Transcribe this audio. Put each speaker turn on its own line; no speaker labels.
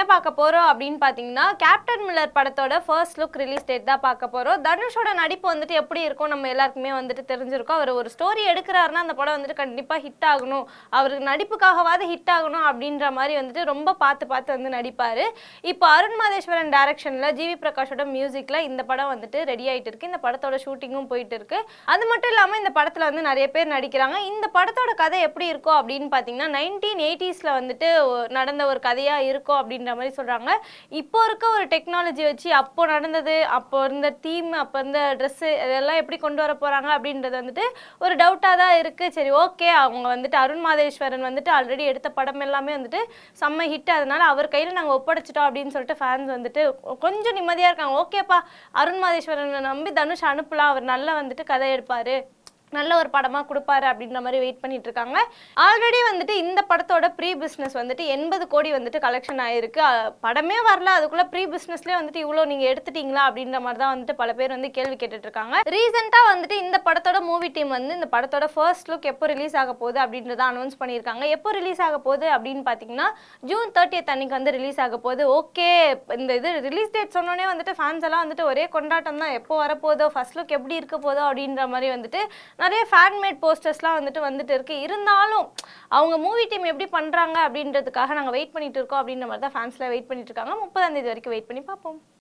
பார்க்க போறோம் அப்படின்னு பார்த்தீங்கன்னா கேப்டன் மில்லர் படத்தோட ஃபர்ஸ்ட் லுக் ரிலீஸ் டேட் தான் பார்க்க போறோம் தனுஷோட நடிப்பு வந்துட்டு எப்படி இருக்கும் நம்ம எல்லாருக்குமே வந்துட்டு தெரிஞ்சிருக்கும் அவர் ஒரு ஸ்டோரி எடுக்கிறாருன்னா அந்த படம் வந்துட்டு கண்டிப்பா ஹிட் ஆகணும் அவருக்கு நடிப்புக்காகவாது ஹிட் ஆகணும் அப்படின்ற மாதிரி வந்துட்டு ரொம்ப பார்த்து பார்த்து வந்து நடிப்பாரு இப்போ அருண் மாதேஸ்வரன் டைரக்ஷன்ல ஜிவி பிரகாஷோட மியூசிக்ல இந்த படம் வந்துட்டு ரெடி ஆயிட்டு இருக்கு இந்த படத்தோட ஷூட்டிங்கும் போயிட்டு இருக்கு அது மட்டும் இல்லாம இந்த படத்துல வந்து நிறைய பேர் நடிக்கிறாங்க இந்த படத்தோட கதை எப்படி இருக்கும் அப்படின்னு பார்த்தீங்கன்னா நைன்டீன் எயிட்டிஸ்ல வந்துட்டு ஒ- நடந்த ஒரு கதையா இருக்கும் அப்படின்ற மாதிரி சொல்றாங்க இப்போ இருக்க ஒரு டெக்னாலஜி வச்சு அப்போ நடந்தது அப்போ இருந்த தீம் அப்போ இருந்த ட்ரெஸ்ஸு இதெல்லாம் எப்படி கொண்டு வர போறாங்க அப்படின்றது வந்துட்டு ஒரு டவுட்டாக தான் இருக்கு சரி ஓகே அவங்க வந்துட்டு அருண் மாதேஸ்வரன் வந்துட்டு ஆல்ரெடி எடுத்த படம் எல்லாமே வந்துட்டு செம்ம ஹிட் அதனால அவர் கையில் நாங்கள் ஒப்படைச்சிட்டோம் அப்படின்னு சொல்லிட்டு ஃபேன்ஸ் வந்துட்டு கொஞ்சம் நிம்மதியாக இருக்காங்க ஓகேப்பா அருண் மாதேஸ்வரனை நம்பி தனுஷ் அனுப்பலாம் அவர் நல்லா வந்துட்டு கதை எடுப்பாரு நல்ல ஒரு படமாக கொடுப்பாரு அப்படின்ற மாதிரி வெயிட் பண்ணிட்டு இருக்காங்க ஆல்ரெடி வந்துட்டு இந்த படத்தோட ப்ரீ பிஸ்னஸ் வந்துட்டு எண்பது கோடி வந்துட்டு கலெக்ஷன் ஆயிருக்கு அஹ் படமே வரல அதுக்குள்ள ப்ரீ பிஸ்னஸ்லேயே வந்துட்டு இவ்வளோ நீங்கள் எடுத்துட்டீங்களா அப்படின்ற மாதிரி தான் வந்துட்டு பல பேர் வந்து கேள்வி கேட்டுட்டு இருக்காங்க ரீசெண்டாக வந்துட்டு இந்த படத்தோட மூவி டீம் வந்து இந்த படத்தோட ஃபர்ஸ்ட் லுக் எப்போ ரிலீஸ் ஆக போகுது அப்படின்றத அனௌன்ஸ் பண்ணியிருக்காங்க எப்போ ரிலீஸ் ஆக போகுது அப்படின்னு பார்த்தீங்கன்னா ஜூன் தேர்ட்டியத் அன்னைக்கு வந்து ரிலீஸ் ஆக போகுது ஓகே இந்த இது ரிலீஸ் டேட் சொன்னோடனே வந்துட்டு ஃபேன்ஸ் எல்லாம் வந்துட்டு ஒரே கொண்டாட்டம் தான் எப்போ வரப்போதோ ஃபர்ஸ்ட் லுக் எப்படி இருக்க போதோ அப்படின்ற மாதிரி வந்துட்டு நிறைய ஃபேன்மேட் போஸ்டர்ஸ்லாம் வந்துட்டு வந்துட்டு இருக்கு இருந்தாலும் அவங்க மூவி டீம் எப்படி பண்றாங்க அப்படின்றதுக்காக நாங்கள் வெயிட் பண்ணிட்டு இருக்கோம் அப்படின்ற மாதிரி தான் ஃபேன்ஸ்லாம் வெயிட் பண்ணிட்டு இருக்காங்க முப்பதாம் தேதி வரைக்கும் வெயிட் பண்ணி பார்ப்போம்